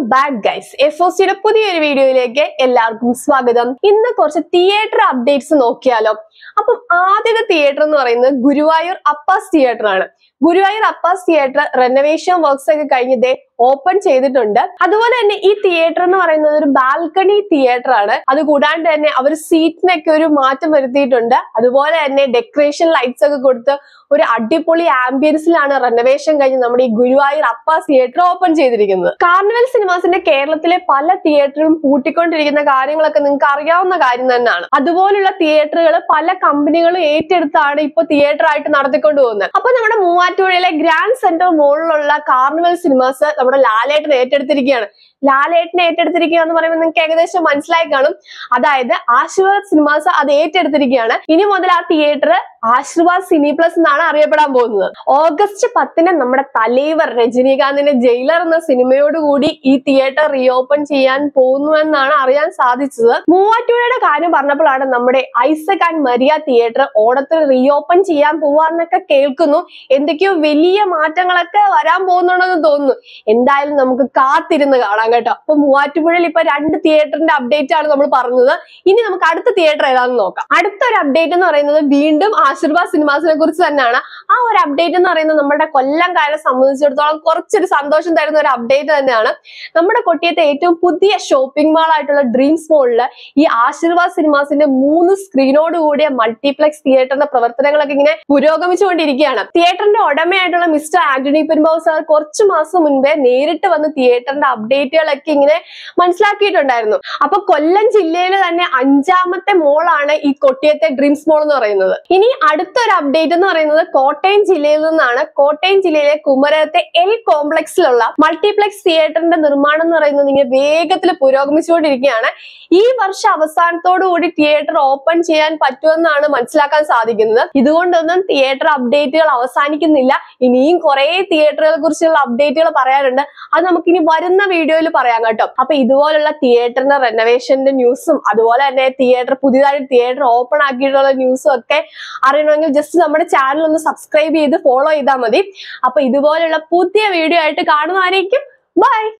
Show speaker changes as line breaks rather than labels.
back guys F O സിയുടെ പുതിയൊരു വീഡിയോയിലേക്ക് എല്ലാവർക്കും സ്വാഗതം ഇന്ന് കുറച്ച് തിയേറ്റർ അപ്ഡേറ്റ്സ് നോക്കിയാലോ അപ്പം ആദ്യത്തെ തിയേറ്റർ എന്ന് പറയുന്നത് ഗുരുവായൂർ അപ്പാസ് തിയേറ്റർ ആണ് Guruvayur Appas theatre renovation works ഒക്കെ കഴിഞ്ഞതേ ഓപ്പൺ ചെയ്തിട്ടുണ്ട് അതുപോലെ തന്നെ ഈ തിയേറ്റർ എന്ന് പറയുന്നത് ഒരു ബാൽക്കണി തിയേറ്റർ ആണ് അത് കൂടാണ്ട് തന്നെ അവർ സീറ്റിനൊക്കെ ഒരു മാറ്റം വരുത്തിയിട്ടുണ്ട് അതുപോലെ തന്നെ ഡെക്കറേഷൻ ലൈറ്റ്സ് ഒക്കെ കൊടുത്ത് ഒരു അടിപൊളി ആംബിയൻസിലാണ് റെനോവേഷൻ കഴിഞ്ഞ് നമ്മുടെ ഈ ഗുരുവായൂർ അപ്പാസ് തിയേറ്റർ ഓപ്പൺ ചെയ്തിരിക്കുന്നത് കാർണിവൽ സിനിമാസിന്റെ കേരളത്തിലെ പല തിയേറ്ററും പൂട്ടിക്കൊണ്ടിരിക്കുന്ന കാര്യങ്ങളൊക്കെ നിങ്ങൾക്ക് അറിയാവുന്ന കാര്യം തന്നെയാണ് അതുപോലുള്ള തിയേറ്ററുകൾ പല കമ്പനികളും ഏറ്റെടുത്താണ് ഇപ്പൊ തിയേറ്റർ ആയിട്ട് നടത്തിക്കൊണ്ട് പോകുന്നത് അപ്പൊ നമ്മുടെ മൂവാറ്റുപുഴയിലെ ഗ്രാൻഡ് സെന്റർ മോളിലുള്ള കാർണിവൽ സിനിമാസ് നമ്മുടെ ലാലേട്ടൻ ഏറ്റെടുത്തിരിക്കുകയാണ് ലാലേട്ടൻ ഏറ്റെടുത്തിരിക്കുക എന്ന് പറയുമ്പോൾ നിങ്ങൾക്ക് ഏകദേശം മനസ്സിലായി കാണും അതായത് ആശീർവാദ് സിനിമാസ് അത് ഏറ്റെടുത്തിരിക്കുകയാണ് ഇനി മുതൽ ആ തിയേറ്റർ ആശീർവാദ് സിനി പ്ലസ് എന്നാണ് അറിയപ്പെടാൻ പോകുന്നത് ഓഗസ്റ്റ് പത്തിന് നമ്മുടെ തലൈവർ രജനീകാന്തിന്റെ ജയിലർ എന്ന സിനിമയോടുകൂടി ഈ തിയേറ്റർ റീഓപ്പൺ ചെയ്യാൻ പോകുന്നുവെന്നാണ് അറിയാൻ സാധിച്ചത് മൂവാറ്റുപുഴയുടെ കാര്യം പറഞ്ഞപ്പോഴാണ് നമ്മുടെ ഐസക് ആൻഡ് മരിയ തിയേറ്റർ ഓണത്തിന് റീഓപ്പൺ ചെയ്യാൻ പോവാന്നൊക്കെ കേൾക്കുന്നു എന്തൊക്കെയോ വലിയ മാറ്റങ്ങളൊക്കെ വരാൻ പോകുന്നുണ്ടെന്ന് തോന്നുന്നു എന്തായാലും നമുക്ക് കാത്തിരുന്ന് കാണാം കേട്ടോ അപ്പൊ മൂവാറ്റുപുഴയിൽ ഇപ്പൊ രണ്ട് തിയേറ്ററിന്റെ അപ്ഡേറ്റ് ആണ് നമ്മൾ പറഞ്ഞത് ഇനി നമുക്ക് അടുത്ത തിയേറ്റർ ഏതാണെന്ന് നോക്കാം അടുത്തൊരു അപ്ഡേറ്റ് എന്ന് പറയുന്നത് വീണ്ടും ആശീർവാദ് സിനിമാസിനെ കുറിച്ച് തന്നെയാണ് ആ ഒരു അപ്ഡേറ്റ് എന്ന് പറയുന്നത് നമ്മുടെ കൊല്ലംകാരെ സംബന്ധിച്ചിടത്തോളം കുറച്ചൊരു സന്തോഷം തരുന്ന ഒരു അപ്ഡേറ്റ് തന്നെയാണ് നമ്മുടെ കൊട്ടിയത്തെ ഏറ്റവും പുതിയ ഷോപ്പിംഗ് മാൾ ആയിട്ടുള്ള ഡ്രീംസ് മോളില് ഈ ആശീർവാദ് സിനിമാസിന്റെ മൂന്ന് സ്ക്രീനോട് കൂടിയ മൾട്ടിപ്ലെക്സ് തിയേറ്ററിന്റെ പ്രവർത്തനങ്ങളൊക്കെ ഇങ്ങനെ പുരോഗമിച്ചുകൊണ്ടിരിക്കുകയാണ് തിയേറ്ററിന്റെ ഉടമയായിട്ടുള്ള മിസ്റ്റർ ആന്റണി പെരുമ്പാവു സാർ കുറച്ചു മാസം മുൻപേ നേരിട്ട് വന്ന് തിയേറ്ററിന്റെ അപ്ഡേറ്റുകളൊക്കെ ഇങ്ങനെ മനസ്സിലാക്കിയിട്ടുണ്ടായിരുന്നു അപ്പൊ കൊല്ലം ജില്ലയിലെ തന്നെ അഞ്ചാമത്തെ മോളാണ് ഈ കൊട്ടിയത്തെ ഡ്രീംസ് മോൾ എന്ന് പറയുന്നത് ഇനി അടുത്തൊരു അപ്ഡേറ്റ് എന്ന് പറയുന്നത് കോട്ടയം ജില്ലയിൽ നിന്നാണ് കോട്ടയം ജില്ലയിലെ കുമരകത്തെ എൽ കോംപ്ലക്സിലുള്ള മൾട്ടിപ്ലെക്സ് തിയേറ്ററിന്റെ നിർമ്മാണം എന്ന് പറയുന്നത് ഇങ്ങനെ വേഗത്തിൽ പുരോഗമിച്ചുകൊണ്ടിരിക്കുകയാണ് ഈ വർഷം അവസാനത്തോടു കൂടി തിയേറ്റർ ഓപ്പൺ ചെയ്യാൻ പറ്റുമെന്നാണ് മനസ്സിലാക്കാൻ സാധിക്കുന്നത് ഇതുകൊണ്ടൊന്നും തിയേറ്റർ അപ്ഡേറ്റുകൾ അവസാനിക്കുന്നില്ല ഇനിയും കുറെ തിയേറ്ററുകളെ കുറിച്ചുള്ള അപ്ഡേറ്റുകൾ പറയാനുണ്ട് അത് നമുക്ക് ഇനി വരുന്ന വീഡിയോയിൽ പറയാം കേട്ടോ അപ്പൊ ഇതുപോലുള്ള തിയേറ്ററിന്റെ റെനോവേഷന്റെ ന്യൂസും അതുപോലെ തന്നെ തിയേറ്റർ പുതിയതായിട്ട് തിയേറ്റർ ഓപ്പൺ ആക്കിയിട്ടുള്ള ന്യൂസും ഒക്കെ അറിയണമെങ്കിൽ ജസ്റ്റ് നമ്മുടെ ചാനൽ ഒന്ന് സബ്സ്ക്രൈബ് ചെയ്ത് ഫോളോ ചെയ്താൽ മതി അപ്പൊ ഇതുപോലുള്ള പുതിയ വീഡിയോ ആയിട്ട് കാണുന്നതായിരിക്കും ബൈ